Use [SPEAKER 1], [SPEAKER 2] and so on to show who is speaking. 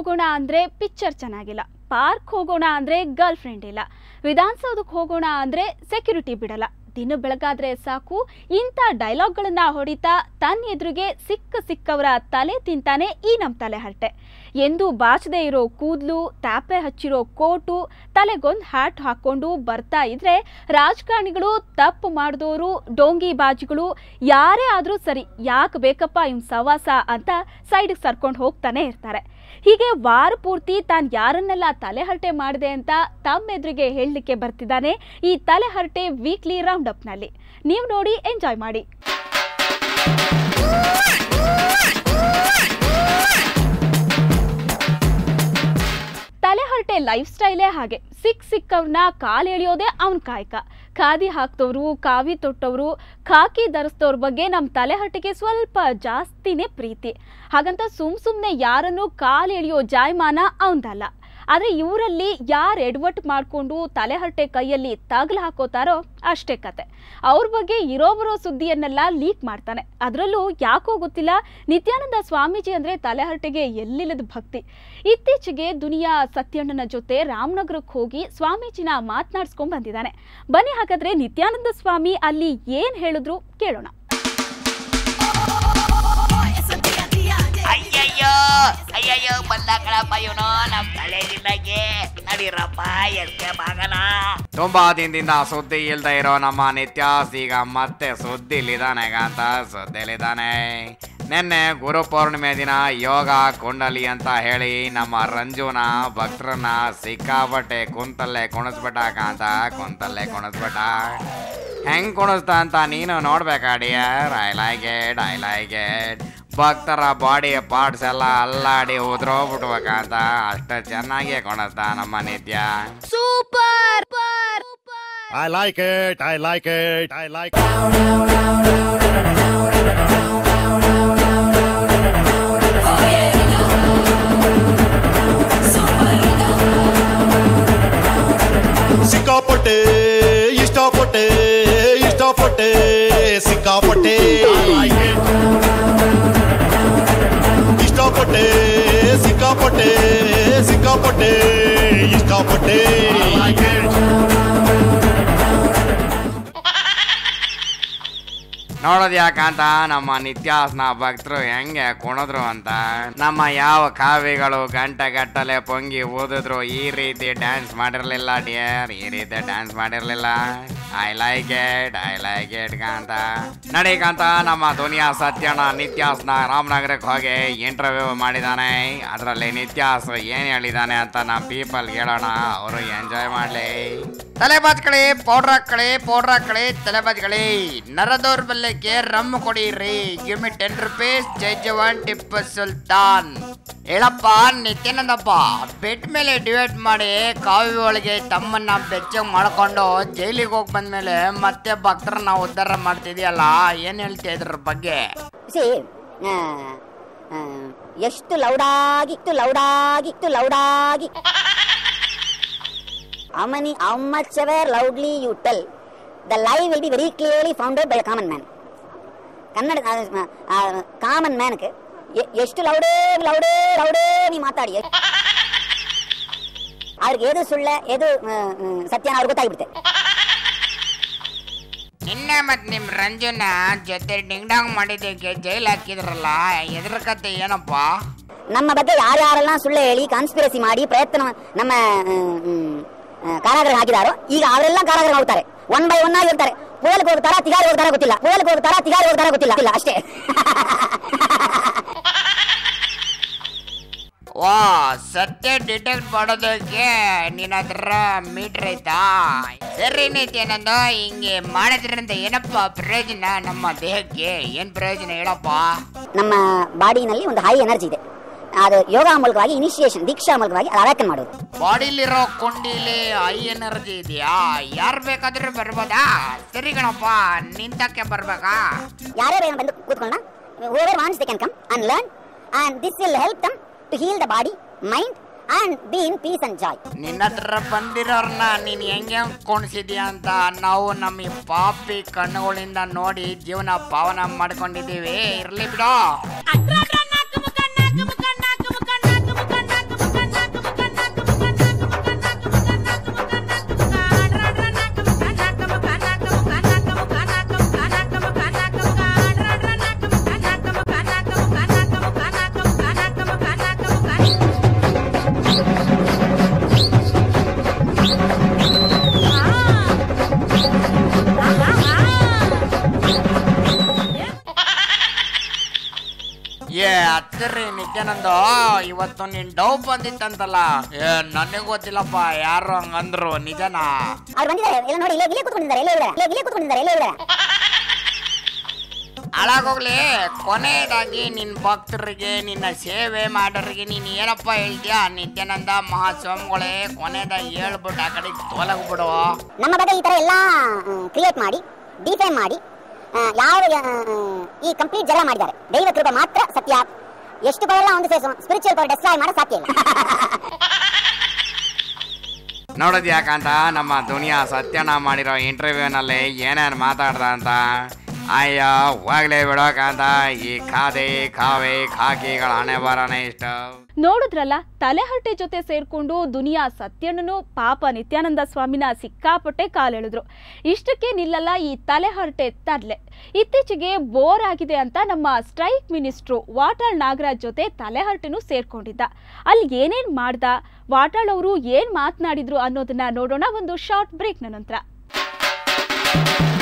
[SPEAKER 1] ಹೋಗೋಣ ಅಂದರೆ ಪಿಕ್ಚರ್ ಚೆನ್ನಾಗಿಲ್ಲ ಪಾರ್ಕ್ ಹೋಗೋಣ ಅಂದರೆ ಗರ್ಲ್ ಫ್ರೆಂಡ್ ಇಲ್ಲ ವಿಧಾನಸೌಧಕ್ಕೆ ಹೋಗೋಣ ಅಂದರೆ ಸೆಕ್ಯೂರಿಟಿ ಬಿಡಲ್ಲ ದಿನ ಬೆಳಗಾದ್ರೆ ಸಾಕು ಇಂಥ ಡೈಲಾಗ್ಗಳನ್ನ ಹೊಡಿತಾ ತನ್ನ ಎದುರಿಗೆ ಸಿಕ್ಕ ಸಿಕ್ಕವರ ತಲೆ ತಿಂತಾನೆ ಈ ನಮ್ಮ ತಲೆ ಹರಟೆ ಎಂದು ಬಾಚದೆ ಇರೋ ಕೂದಲು ತಾಪೆ ಹಚ್ಚಿರೋ ಕೋಟು ತಲೆಗೊಂದು ಹ್ಯಾಟ್ ಹಾಕ್ಕೊಂಡು ಬರ್ತಾ ಇದ್ರೆ ರಾಜಕಾರಣಿಗಳು ತಪ್ಪು ಮಾಡಿದವರು ಡೋಂಗಿ ಬಾಜಿಗಳು ಯಾರೇ ಆದರೂ ಸರಿ ಯಾಕೆ ಬೇಕಪ್ಪ ಇವ್ನ ಸವಾಸ ಅಂತ ಸೈಡ್ಗೆ ಸರ್ಕೊಂಡು ಹೋಗ್ತಾನೆ ಇರ್ತಾರೆ ಹೀಗೆ ವಾರ ಪೂರ್ತಿ ತಾನು ಯಾರನ್ನೆಲ್ಲ ತಲೆಹರಟೆ ಮಾಡಿದೆ ಅಂತ ತಮ್ಮೆದುರಿಗೆ ಹೇಳಲಿಕ್ಕೆ ಬರ್ತಿದ್ದಾನೆ ಈ ತಲೆಹರಟೆ ವೀಕ್ಲಿ ರೌಂಡ್ ಅಪ್ನಲ್ಲಿ ನೀವು ನೋಡಿ ಎಂಜಾಯ್ ಮಾಡಿ ತಲೆಹರಟೆ ಲೈಫ್ ಸ್ಟೈಲೇ ಹಾಗೆ ಸಿಕ್ ಸಿಕ್ಕವ್ರನ್ನ ಕಾಲು ಎಳೆಯೋದೇ ಅವನ ಕಾಯಕ ಖಾದಿ ಹಾಕ್ತವ್ರು ಕಾವಿ ತೊಟ್ಟವರು ಖಾಕಿ ಧರಿಸ್ತವ್ರ ಬಗ್ಗೆ ನಮ್ಮ ತಲೆಹರಟೆಗೆ ಸ್ವಲ್ಪ ಜಾಸ್ತಿನೇ ಪ್ರೀತಿ ಹಾಗಂತ ಸುಮ್ ಸುಮ್ಮನೆ ಯಾರನ್ನು ಕಾಲು ಎಳೆಯೋ ಜಾಯಮಾನ ಅವನದಲ್ಲ ಆದರೆ ಇವರಲ್ಲಿ ಯಾರು ಎಡವಟ್ಟು ಮಾಡಿಕೊಂಡು ತಲೆಹರಟೆ ಕೈಯಲ್ಲಿ ತಗಲು ಹಾಕೋತಾರೋ ಅಷ್ಟೇ ಕತೆ ಅವ್ರ ಬಗ್ಗೆ ಇರೋ ಬರೋ ಸುದ್ದಿಯನ್ನೆಲ್ಲ ಲೀಕ್ ಮಾಡ್ತಾನೆ ಅದರಲ್ಲೂ ಯಾಕೋ ಗೊತ್ತಿಲ್ಲ ನಿತ್ಯಾನಂದ ಸ್ವಾಮೀಜಿ ಅಂದರೆ ತಲೆಹರಟೆಗೆ ಎಲ್ಲಿಲ್ಲದ ಭಕ್ತಿ ಇತ್ತೀಚೆಗೆ ದುನಿಯಾ ಸತ್ಯಣ್ಣನ ಜೊತೆ ರಾಮನಗರಕ್ಕೆ ಹೋಗಿ ಸ್ವಾಮೀಜಿನ ಮಾತನಾಡ್ಸ್ಕೊಂಡ್ ಬಂದಿದ್ದಾನೆ ಬನ್ನಿ ಹಾಗಾದ್ರೆ ನಿತ್ಯಾನಂದ ಸ್ವಾಮಿ ಅಲ್ಲಿ ಏನು ಹೇಳಿದ್ರು ಕೇಳೋಣ
[SPEAKER 2] ಅಯ್ಯಯ್ಯೋ ಅಯ್ಯಯ್ಯೋ ಬಂದ ಕಣಪ್ಪ ಇವನು ನಮ್ ತಲೆ ಜಿಲ್ಲೆಗೆ ನಡೀರಪ್ಪ ಎಸ್ಕೆ ಬಾಗನ
[SPEAKER 3] ತುಂಬಾ ದಿನದಿಂದ ಸುದ್ದಿ ಇಲ್ದೇ ಇರೋ ನಮ್ಮ ನಿತ್ಯಾಸ್ ಈಗ ಮತ್ತೆ ಸುದ್ದಿಲಿದ್ದಾನೆ ಅಂತ ಸುದ್ದಿಲಿದ್ದಾನೆ ನಿನ್ನೆ ಗುರು ಪೌರ್ಣಿಮೆ ದಿನ ಯೋಗ ಕುಂಡಲಿ ಅಂತ ಹೇಳಿ ನಮ್ಮ ರಂಜುನ ಭಕ್ತರನ್ನ ಸಿಕ್ಕಾಪಟ್ಟೆ ಕುಂತಲ್ಲೇ ಕುಣಿಸ್ಬಿಟ್ಟಾಕ ಅಂತ ಕುಂತಲ್ಲೇ ಕುಣಿಸ್ಬಿಟ್ಟ ಹೆಂಗ್ ಕುಣಿಸ್ತಾ ಅಂತ ನೀನು ನೋಡ್ಬೇಕಾ dear I like it I like it ಭಕ್ತರ ಬಾಡಿ ಪಾರ್ಟ್ಸ್ ಎಲ್ಲ ಅಲ್ಲಾಡಿ ಉದ್ರೋಗ್ಬಿಟ್ಬೇಕಂತ ಅಷ್ಟು ಚೆನ್ನಾಗಿ ಕುಣಿಸ್ತಾ ನಮ್ಮ ನಿತ್ಯ
[SPEAKER 4] I like it. I like it. I like it. ಸಿಕ್ಕಾಪಟ್ಟೆ ಇಷ್ಟಪಟ್ಟೆ ಇಷ್ಟಪಟ್ಟೆ ಸಿಕ್ಕಾಪಟ್ಟೆ ಇಷ್ಟಪಟ್ಟೆ ಸಿಕ್ಕಾಪಟ್ಟೆ ಸಿಕ್ಕಾಪಟ್ಟೆ ಇಷ್ಟಪಟ್ಟೆ
[SPEAKER 3] ನೋಡೋದ್ ಯಾಕಂತ ನಮ್ಮ ನಿತ್ಯಾಸ್ನ ಭಕ್ತರು ಹೆಂಗೆ ಕುಣಿದ್ರು ಅಂತ ನಮ್ಮ ಯಾವ ಕಾವಿಗಳು ಗಂಟೆ ಗಟ್ಟಲೆ ಪೊಂಗಿ ಊದಿದ್ರು ಈ ರೀತಿ ಡ್ಯಾನ್ಸ್ ಮಾಡಿರ್ಲಿಲ್ಲ ಡಿಯರ್ ಈ ರೀತಿ ಡ್ಯಾನ್ಸ್ ಮಾಡಿರ್ಲಿಲ್ಲ I like it I like it Kantha ನಡಿ ಕಾಂತ ನಮ್ಮ ದುನಿಯಾ ಸತ್ಯಣ್ಣ ನಿತ್ಯಾಸ್ನ ರಾಮನಗರಕ್ಕೆ ಹೋಗಿ ಇಂಟರ್ವ್ಯೂ ಮಾಡಿದಾನೆ ಅದರಲ್ಲಿ ನಿತ್ಯಾಸ್ ಏನ್ ಹೇಳಿದಾನೆ ಅಂತ ನಮ್ಮ ಪೀಪಲ್ ಹೇಳೋಣ ಅವರು ಎಂಜಾಯ್ ಮಾಡ್ಲಿ ತಲೆ ಬಾಚ್ಕಳಿ ಪೌಡ್ರ್ ಹಾಕ್ಕೊಳ್ಳಿ ಪೌಡ್ರ್ ಹಾಕ್ಕೊಳ್ಳಿ ತಲೆ ಬಾಚ್ಕಳಿ ನರದವ್ರ ಬಲ್ಲೆಗೆ ರಮ್ ಕೊಡಿರಿ ಗಿವ್ ಮಿ ಟೆನ್ ರುಪೀಸ್ ಜೈ ಜವಾನ್ ಟಿಪ್ಪು ಸುಲ್ತಾನ್ ಹೇಳಪ್ಪ ನಿತ್ಯಾನಂದಪ್ಪ ಬೆಟ್ ಮೇಲೆ ಡಿವೈಡ್ ಮಾಡಿ ಕಾವಿ ಒಳಗೆ ತಮ್ಮನ್ನ ಬೆಚ್ಚಗೆ ಮಾಡ್ಕೊಂಡು ಜೈಲಿಗೆ ಹೋಗಿ ಬಂದ್ಮೇಲೆ ಮತ್ತೆ ಭಕ್ತರನ್ನ ಉದ್ಧಾರ ಮಾಡ್ತಿದ್ಯಲ್ಲ ಏನ್ ಹೇಳ್ತೀಯ ಇದ್ರ ಬಗ್ಗೆ
[SPEAKER 5] ಸಿ ಎಷ್ಟು ಲೌಡಾಗಿ ಇಷ್ಟು ಲೌಡಾಗಿ ಇಷ್ಟು ಲೌಡಾಗಿ how many how much ever loudly you tell the lie will be very clearly founded by a common man Kannada common ಮ್ಯಾನ್ಗೆ ಎಷ್ಟು ಲೌಡೇ ಲೌಡೇ ಲೌಡೇ ನೀ ಮಾತಾಡಿ ಅವ್ರಿಗೆ ಏದು ಸುಳ್ಳ ಏದು ಆ, ಆ, ಸತ್ಯನ ಅವ್ರಿಗೆ ಗೊತ್ತಾಗ್ಬಿಡುತ್ತೆ
[SPEAKER 2] ನಿನ್ನೆ ಮತ್ ನಿಮ್ ರಂಜುನ ಜೊತೆ ಡಿಂಗ್ ಡಾಂಗ್ ಮಾಡಿದ್ದಕ್ಕೆ ಜೈಲ್ ಹಾಕಿದ್ರಲ್ಲ ಎದ್ರ ಕತೆ ಏನಪ್ಪ
[SPEAKER 5] ನಮ್ಮ ಬಗ್ಗೆ ಯಾರ್ಯಾರೆಲ್ಲ ಸುಳ್ಳು ಹೇಳಿ ಕಾನ್ಸ್ಪಿರಸಿ ಮಾಡಿ ಪ್ರಯತ್ನ ನಮ್ಮ ಕಾರಾಗೃಹ ಹಾಕಿದಾರೋ ಈಗ ಅವರೆಲ್ಲ ಕಾರಾಗೃಹ ಹೋಗ್ತಾರೆ ಒನ್ ಬೈ ಒನ್ ಆಗಿರ್ತಾರೆ ಪುಯಲ್ಗೆ ಹೋಗ್ತಾರ ತಿಗಾರಿ ಹೋಗ್ತಾರ ಗೊತ್ತಿಲ್ಲ ಪುಯಲ್ಗೆ ಹೋಗ್ತಾರ ತಿಗಾರಿ ಹೋಗ್ತಾರ ಗೊತ್ತಿಲ್ಲ ಇಲ್ಲ ಅಷ್ಟೇ
[SPEAKER 2] ವಾ ಸತ್ಯ ಡಿಟೆಕ್ಟ್ ಮಾಡೋದಕ್ಕೆ ನಿನ್ನ ಹತ್ರ ಮೀಟರ್ ಐತಾ ಸರಿ ನಿತ್ಯಾನಂದ ಹಿಂಗೆ ಮಾಡೋದ್ರಿಂದ ಏನಪ್ಪ ಪ್ರಯೋಜನ ನಮ್ಮ ದೇಹಕ್ಕೆ ಏನ್ ಪ್ರಯೋಜನ ಹೇಳಪ್ಪ
[SPEAKER 5] ನಮ್ಮ ಬಾಡಿನಲ್ಲಿ ಒಂದು ಹೈ ಎನರ್ಜಿ ಇದೆ ಅದು ಯೋಗ ಮೂಲಕವಾಗಿ ಇನಿಷಿಯೇಷನ್ ದೀಕ್ಷಾ ಮೂಲಕವಾಗಿ ಅದು ಅವಾಕನ್ ಮಾಡೋದು
[SPEAKER 2] ಬಾಡಿಲಿರೋ ಕೊಂಡಿಲಿ ಐ ಎನರ್ಜಿ ಇದೆಯಾ ಯಾರು ಬೇಕಾದ್ರೂ ಬರ್ಬೋದಾ ಸರಿ ಕಣಪ್ಪ ನಿಂತಕ್ಕೆ ಬರ್ಬೇಕಾ
[SPEAKER 5] ಯಾರ್ಯಾರು ಏನು ಬಂದು ಕೂತ್ಕೊಂಡ whoever wants they can come and learn and this will help them to heal the body mind and be in peace and joy
[SPEAKER 2] ನಿನ್ನ ಹತ್ರ ಬಂದಿರೋರ್ನ ನೀನ್ ಹೆಂಗೆ ಕೊಣಿಸಿದ್ಯಾ ಅಂತ ನಾವು ನಮ್ಮ ಈ ಪಾಪಿ ಕಣ್ಣುಗಳಿಂದ ನೋಡಿ ಜೀವನ ಪಾವನ ಮಾಡ್ಕೊಂಡಿದ್ದೀವಿ ಇರ್ಲಿ ಬಿಡೋ ಸತ್ತರಿ ನಿತ್ಯಾನಂದ ಇವತ್ತು ನಿನ್ ಡೌ ಬಂದಿತ್ತಂತಲ್ಲ ಏ ನನಗೆ ಗೊತ್ತಿಲ್ಲಪ್ಪ ಯಾರು ಹಂಗಂದ್ರು ನಿಜನಾ
[SPEAKER 5] ಅವ್ರು ಬಂದಿದ್ದಾರೆ ಎಲ್ಲ ನೋಡಿ ಇಲ್ಲೇ ಇಲ್ಲೇ ಕೂತ್ಕೊಂಡಿದ್ದಾರೆ ಎಲ್ಲೇ ಇದ್ದಾರೆ ಇಲ್ಲೇ ಇಲ್ಲೇ ಕೂತ್ಕೊಂಡಿದ್ದಾರೆ ಎಲ್ಲೇ ಇದ್ದಾರೆ
[SPEAKER 2] ಹಾಳಾಗೋಗ್ಲಿ ಕೊನೆಯದಾಗಿ ನಿನ್ ಭಕ್ತರಿಗೆ ನಿನ್ನ ಸೇವೆ ಮಾಡೋರಿಗೆ ನೀನ್ ಏನಪ್ಪ ಹೇಳ್ತೀಯ ನಿತ್ಯಾನಂದ ಮಹಾಸ್ವಾಮಿಗಳೇ ಕೊನೆಯದಾಗಿ ಹೇಳ್ಬಿಟ್ಟು ಆ ಕಡೆ ತೊಲಗ್ಬಿಡು
[SPEAKER 5] ನಮ್ಮ ಬಗ್ಗೆ ಈ ತರ ಎಲ್ಲ ಕ್ರಿಯೇಟ್ ಮಾಡಿ ಡಿಫೈನ್ ಮಾಡಿ ಆ, ಯಾವ ಆ, ಈ ಕಂಪ್ಲೀಟ್ ಜಗಳ ಮಾಡಿದ್ದಾರೆ ದೈವ ಕೃಪೆ ಮಾತ್ರ ಸತ್ಯ ಎಷ್ಟು ಪವರ್ ಒಂದು ಸ್ಪಿರಿಚುವಲ್ ಪವರ್ ಡೆಸ್ಟ್ರಾಯ್ ಮಾಡೋ ಸಾಧ್ಯ ಇಲ್ಲ
[SPEAKER 3] ನೋಡೋದು ಯಾಕಂತ ನಮ್ಮ ದುನಿಯಾ ಸತ್ಯನ ಮಾಡಿರೋ ಇಂಟರ್ವ್ಯೂನಲ್ಲಿ ಏನೇನು ಮಾತಾಡ್ದ ಅಂತ ಅಯ್ಯ ಹೋಗ್ಲೇ ಬಿಡೋಕಂತ ಈ ಖಾದೆ ಕಾವೆ ಖಾಕಿಗಳ ಹಣೆ ಬರನೇ ಇಷ್ಟ
[SPEAKER 1] ನೋಡಿದ್ರಲ್ಲ ತಲೆಹರಟೆ ಜೊತೆ ಸೇರ್ಕೊಂಡು ದುನಿಯಾ ಸತ್ಯಣ್ಣನು ಪಾಪ ನಿತ್ಯಾನಂದ ಸ್ವಾಮಿನ ಸಿಕ್ಕಾಪಟ್ಟೆ ಕಾಲೆಳೆದ್ರು ಇಷ್ಟಕ್ಕೆ ನಿಲ್ಲಲ್ಲ ಈ ತಲೆಹರಟೆ ತರ್ಲೆ ಇತ್ತೀಚೆಗೆ ಬೋರ್ ಆಗಿದೆ ಅಂತ ನಮ್ಮ ಸ್ಟ್ರೈಕ್ ಮಿನಿಸ್ಟ್ರು ವಾಟಾಳ್ ನಾಗರಾಜ್ ಜೊತೆ ತಲೆಹರಟೆನೂ ಸೇರ್ಕೊಂಡಿದ್ದ ಅಲ್ಲಿ ಏನೇನ್ ಮಾಡ್ದ ವಾಟಾಳ್ ಅವರು ಏನ್ ಮಾತನಾಡಿದ್ರು ಅನ್ನೋದನ್ನ ನೋಡೋಣ ಒಂದು ಶಾರ್ಟ್ ಬ್ರೇಕ್ನ ನಂತರ